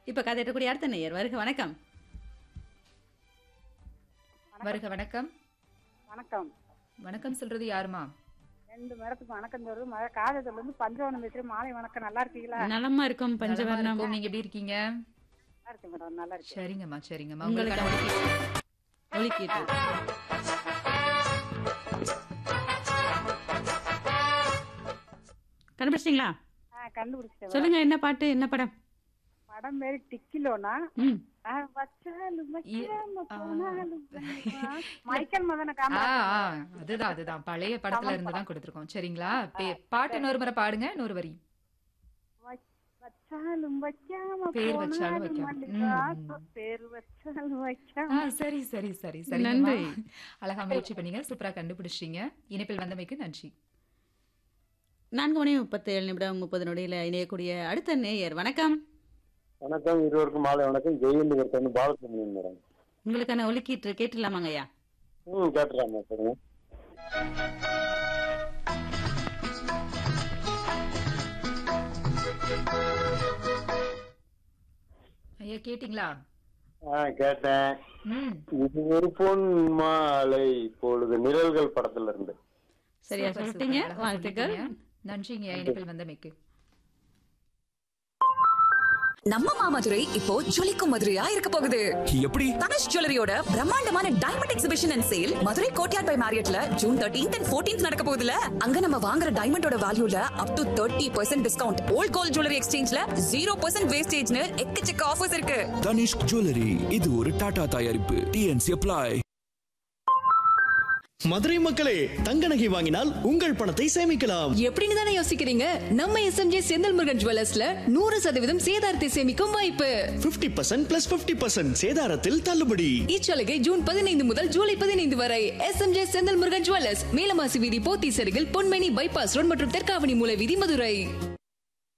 இப்ப கதையக்கூடிய அடுத்த நேயர் வருக வணக்கம் வருக வணக்கம் வணக்கம் வணக்கம் சொல்றது யாருமா ரெண்டு மரத்துக்கு வணக்கம் சொல்றது மழை காதத்துல இருந்து பஞ்சவனம் பேசுறேன் மாலை வணக்கம் நல்லா இருக்கீங்களா நலமா இருக்கும் நலமா பஞ்சவர்ணம் இருக்கோம். நீங்க எப்படி இருக்கீங்க நல்லா இருக்கு மேடம் நல்லா இருக்கு சரிங்கம்மா சரிங்கம்மா உங்களுக்கு உங்களுக்கான ஒலிபரப்பு. ஒலிக்கிட்டு கண்டுபிடிச்சிங்களா ஆ, கண்டுபிடிச்சிட்டேன் மேடம். சொல்லுங்க என்ன பாட்டு என்ன படம் படம் பேரு டிக்கிலோனா ம் ஆ, வச்சாலும் வைக்காம ஆ. போனாலும் வைப்பா. மைக்கேல் மதன ஆ, காமரா ஆ, அதுதான் அதுதான் பழைய படத்துல இருந்து தான் கொடுத்திருக்கோம் சரிங்களா பே- பாட்டு இன்னொரு முறை பாடுங்க இன்னொரு வரி வச்சாலும் வைக்காம பேர் வச்சாலும் போனாலும் வைக்காம. மல்லிகா, ம். பேர் வச்சாலும் வைக்காம ஆ, சரி சரி சரி சரி நன்றி. அழகா முயற்சி பண்ணீங்க சூப்பரா கண்டுபிடிச்சிட்டீங்க இணைப்பில் வந்தமைக்கு நன்றி நான்கு மணி முப்பத்தி ஏழு நிமிடம் முப்பது நொடியில் இணையக்கூடிய அடுத்த நேயர் வணக்கம் வணக்கம் இருவருக்கும் மாலை வணக்கம் ஜெயந்தி ஒருத்தன் பாலசுப்ரமணியன் மேடம் உங்களுக்கான ஒலிக்கீற்று கேட்டுலாமாங்க ஐயா ம் கேட்டுறாங்க சொல்லுங்க ஐயா கேட்டிங்களா ஆ கேட்டேன் ம் இது ஒரு பொன் மாலை பொழுது நிழல்கள் படத்துல இருந்து சரியா சூப்பர், சொல்லிட்டீங்க சூப்பர். அழகா வாழ்த்துக்கள் சொல்லிட்டீங்க. நன்றிங்க இணைப்பில் வந்தமைக்கு நம்ம மாமதுரை இப்போ ஜொலிக்கும் மதுரையா இருக்க போகுது எப்படி தனுஷ் ஜுவல்லரியோட பிரம்மாண்டமான diamond exhibition and sale Madurai courtyard by மேரியட்ல ஜூன் தேர்ட்டீன்த் அண்ட் ஃபோர்டீன்த் நடக்க போகுதுல அங்க நம்ம வாங்குற டைமண்டோட வேல்யூல up to thirty percent discount old gold jewellery எக்ஸ்சேஞ்ச்ல ஜீரோ பர்சன்ட் வேஸ்டேஜ்னு எக்கச்சக்க ஆஃபர்ஸ் இருக்கு தனிஷ்க் ஜுவல்லரி இது ஒரு டாடா தயாரிப்பு டிஎன்சி அப்ளை மதுரை மக்களே தங்க நகை வாங்கினால் உங்கள் பணத்தை சேமிக்கலாம் எப்படின்னு தானே யோசிக்கிறீங்க நம்ம எஸ்எம்ஜே செந்தில் முருகன் ஜுவல்லர்ஸ்ல நூறு சதவீதம் சேதாரத்தை சேமிக்கும் வாய்ப்பு 50% பர்சன்ட் பிளஸ் பிப்டி பர்சன்ட் சேதாரத்தில் தள்ளுபடி இச்சலுகை ஜூன் பதினைந்து முதல் ஜூலை பதினைந்து வரை எஸ்எம்ஜே செந்தில் முருகன் ஜுவல்லர்ஸ் மேலமாசி வீதி போத்தீஸ் அருகில் பொன்மேனி பைபாஸ் ரோட் மற்றும் தெற்காவணி மூல வீதி மதுரை